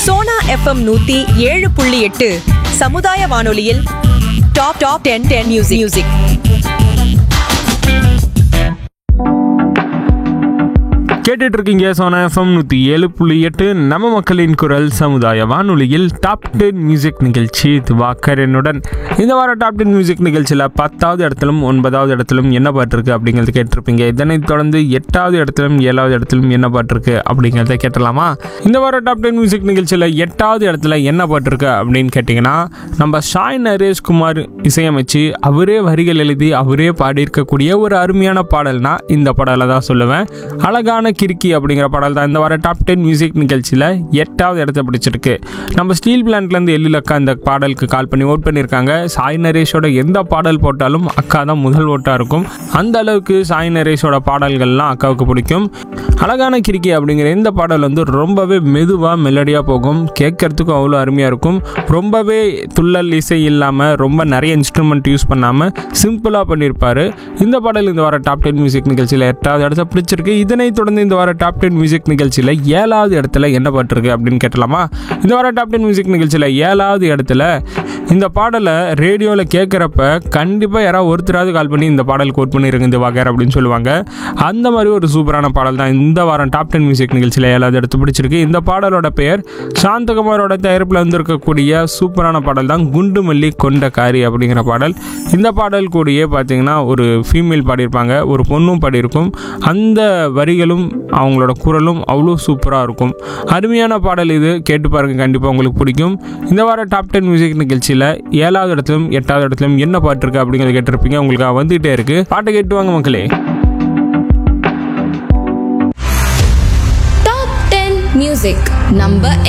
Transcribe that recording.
Sona FM நூத்தி ஏழு புள்ளி எட்டு சமுதாய வானொலியில் top top ten ten music music கேட்டுட்டு இருக்கீங்க சோனா எஃப்எம் நூற்றி ஏழு புள்ளி எட்டு நம்ம மக்களின் குரல் சமுதாய வானொலியில் டாப் டென் மியூசிக் நிகழ்ச்சி திவாக்கரனுடன் இந்த வாரம் டாப் டென் மியூசிக் நிகழ்ச்சியில் பத்தாவது இடத்திலும் ஒன்பதாவது இடத்திலும் என்ன பாட்டு இருக்கு அப்படிங்கிறது கேட்டிருப்பீங்க இதனைத் தொடர்ந்து எட்டாவது இடத்திலும் ஏழாவது இடத்திலும் என்ன பாட்டு இருக்கு அப்படிங்கிறத கேட்டலாமா இந்த வாரம் டாப் டென் மியூசிக் நிகழ்ச்சியில் எட்டாவது இடத்துல என்ன பாட்டு இருக்கு அப்படின்னு கேட்டிங்கன்னா நம்ம ஷாய் நரேஷ் குமார் இசையமைச்சு அவரே வரிகள் எழுதி அவரே பாடியிருக்கக்கூடிய ஒரு அருமையான பாடல்னா இந்த பாடலை தான் சொல்லுவேன் அழகான கிறுக்கி அப்படிங்கிற பாடல் தான் இந்த வார டாப் டென் மியூசிக் நிகழ்ச்சியில் எட்டாவது இடத்த பிடிச்சிருக்கு நம்ம ஸ்டீல் பிளான்ட்லேருந்து எழில் அக்கா இந்த பாடலுக்கு கால் பண்ணி ஓட் பண்ணியிருக்காங்க சாய் நரேஷோட எந்த பாடல் போட்டாலும் அக்கா தான் முதல் ஓட்டாக இருக்கும் அந்த அளவுக்கு சாய் நரேஷோட பாடல்கள்லாம் அக்காவுக்கு பிடிக்கும் அழகான கிறுக்கி அப்படிங்கிற இந்த பாடல் வந்து ரொம்பவே மெதுவாக மெலடியாக போகும் கேட்கறதுக்கும் அவ்வளோ அருமையாக இருக்கும் ரொம்பவே துள்ளல் இசை இல்லாமல் ரொம்ப நிறைய இன்ஸ்ட்ருமெண்ட் யூஸ் பண்ணாமல் சிம்பிளாக பண்ணியிருப்பாரு இந்த பாடல் இந்த வார டாப் டென் மியூசிக் நிகழ்ச்சியில் எட்டாவது இடத்த பிடிச்சிருக்கு இதனைத் தொடர்ந்து இந்த வார டாப் டென் மியூசிக் நிகழ்ச்சியில் ஏழாவது இடத்துல என்ன பாட்டிருக்கு அப்படின்னு கேட்டலாமா இந்த வார டாப் டென் மியூசிக் நிகழ்ச்சியில் ஏழாவது இடத்துல இந்த பாடலை ரேடியோவில் கேட்குறப்ப கண்டிப்பாக யாராவது ஒருத்தராவது கால் பண்ணி இந்த பாடல் கோட் பண்ணிருங்க இந்த வகர் அப்படின்னு சொல்லுவாங்க அந்த மாதிரி ஒரு சூப்பரான பாடல் தான் இந்த வாரம் டாப் டென் மியூசிக் நிகழ்ச்சியில் ஏழாவது இடத்து பிடிச்சிருக்கு இந்த பாடலோட பெயர் சாந்தகுமாரோட தயாரிப்பில் வந்திருக்கக்கூடிய சூப்பரான பாடல் தான் குண்டு மல்லி கொண்ட காரி அப்படிங்கிற பாடல் இந்த பாடல் கூடயே பார்த்தீங்கன்னா ஒரு ஃபீமேல் பாடியிருப்பாங்க ஒரு பொண்ணும் பாடியிருக்கும் அந்த வரிகளும் அவங்களோட குரலும் அவ்வளோ சூப்பராக இருக்கும் அருமையான பாடல் இது கேட்டு பாருங்க கண்டிப்பாக உங்களுக்கு பிடிக்கும் இந்த வார டாப் டென் மியூசிக் நிகழ்ச்சியில் ஏழாவது இடத்துலையும் எட்டாவது இடத்துலையும் என்ன பாட்டு இருக்கு அப்படிங்கிறத கேட்டிருப்பீங்க உங்களுக்கு வந்துகிட்டே இருக்கு பாட்டை கேட்டு வாங்க மக்களே Top 10 Music Number